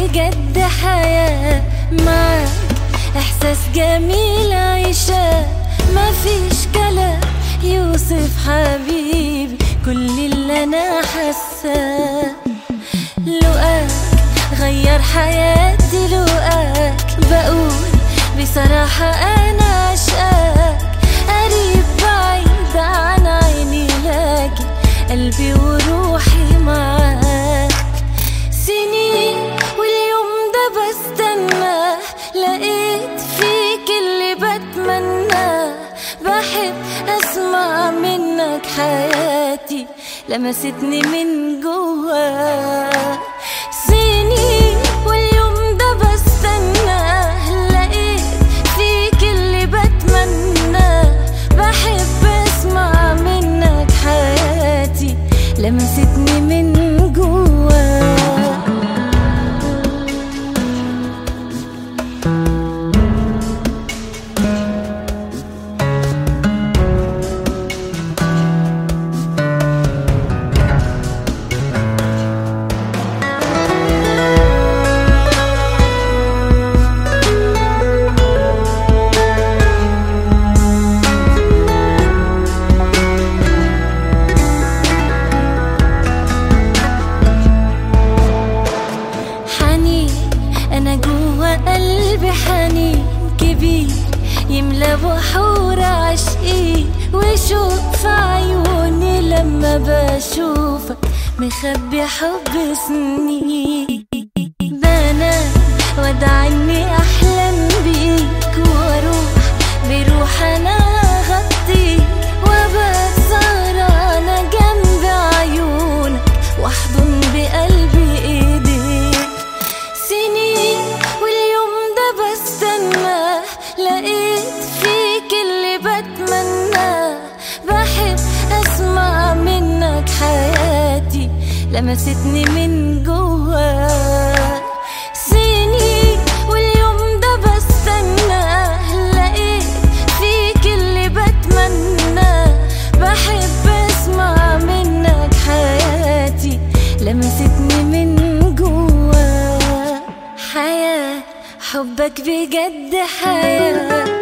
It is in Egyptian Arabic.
بجد حياة معاك إحساس جميل عيشة مفيش كلام يوصف حبيبي كل اللي أنا حاساه لقاك غير حياتي لقاك بقول بصراحة أنا عشقاك قريب بعيد عن عيني لكن قلبي وروحي معاك سنين واليوم ده بستناه لقيت فيك اللي بتمناه بحب اسمع منك حياتي لمستني من جواك سنين واليوم ده بستناه لقيت فيك اللي بتمناه بحب اسمع منك حياتي لمستني من جواك حنين انا جوا قلبي حنين كبير يملى بحور عشقي وشوق في عيوني لما بشوفك مخبي حب سنين بنام وادعي اني احلم بيك واروح بروح انا اغطيك وابقى سهرانة جنب عيونك واحضن بقلبي ايديك سنين واليوم ده بستناه لقيت فيك اللي بتمناه بحب اسمع منك حياتي لمستني من جواك سنين واليوم ده بستناه لقيت فيك اللي بتمناه بحب اسمع منك حياتي لمستني من جواك حياة حبك بجد حياة